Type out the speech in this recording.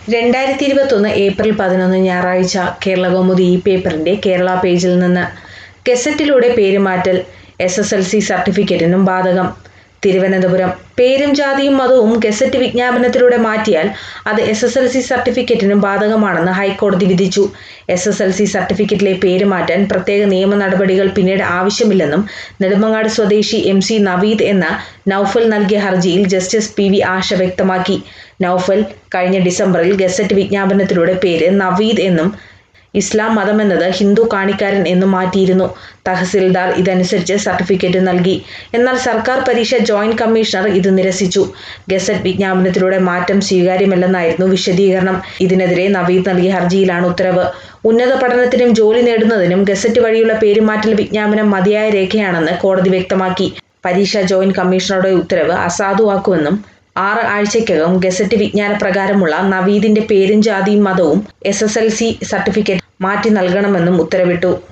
രണ്ടായിരത്തി ഇരുപത്തൊന്ന് ഏപ്രിൽ പതിനൊന്ന് ഞായറാഴ്ച കേരളകൗമുദി ഈ പേപ്പറിന്റെ കേരള പേജിൽ നിന്ന് ഗസറ്റിലൂടെ പേരുമാറ്റൽ എസ് എസ് എൽ സി സർട്ടിഫിക്കറ്റിനും ബാധകം തിരുവനന്തപുരം പേരും ജാതിയും മതവും ഗസറ്റ് വിജ്ഞാപനത്തിലൂടെ മാറ്റിയാൽ അത് എസ് എസ് എൽ സി സർട്ടിഫിക്കറ്റിനും ബാധകമാണെന്ന് ഹൈക്കോടതി വിധിച്ചു എസ് എസ് എൽ സി സർട്ടിഫിക്കറ്റിലെ പേര് മാറ്റാൻ പ്രത്യേക നിയമ നടപടികൾ പിന്നീട് ആവശ്യമില്ലെന്നും നെടുമങ്ങാട് സ്വദേശി എം സി നവീദ് എന്ന നൌഫൽ നൽകിയ ഹർജിയിൽ ജസ്റ്റിസ് പി വി ആശ വ്യക്തമാക്കി നൌഫൽ കഴിഞ്ഞ ഡിസംബറിൽ ഗസറ്റ് വിജ്ഞാപനത്തിലൂടെ പേര് നവീദ് എന്നും ഇസ്ലാം മതമെന്നത് ഹിന്ദു കാണിക്കാരൻ എന്നും മാറ്റിയിരുന്നു തഹസിൽദാർ ഇതനുസരിച്ച് സർട്ടിഫിക്കറ്റ് നൽകി എന്നാൽ സർക്കാർ പരീക്ഷ ജോയിന്റ് കമ്മീഷണർ ഇത് നിരസിച്ചു ഗസറ്റ് വിജ്ഞാപനത്തിലൂടെ മാറ്റം സ്വീകാര്യമല്ലെന്നായിരുന്നു വിശദീകരണം ഇതിനെതിരെ നവീദ് നൽകിയ ഹർജിയിലാണ് ഉത്തരവ് ഉന്നത പഠനത്തിനും ജോലി നേടുന്നതിനും ഗസറ്റ് വഴിയുള്ള പേരുമാറ്റൽ വിജ്ഞാപനം മതിയായ രേഖയാണെന്ന് കോടതി വ്യക്തമാക്കി പരീക്ഷ ജോയിന്റ് കമ്മീഷണറുടെ ഉത്തരവ് അസാധുവാക്കുമെന്നും ആറ് ആഴ്ചയ്ക്കകം ഗസറ്റ് വിജ്ഞാന പ്രകാരമുള്ള നവീദിന്റെ പേരും ജാതിയും മതവും S S L C certificate മാറ്റി നൽകണമെന്നും ഉത്തരവിട്ടു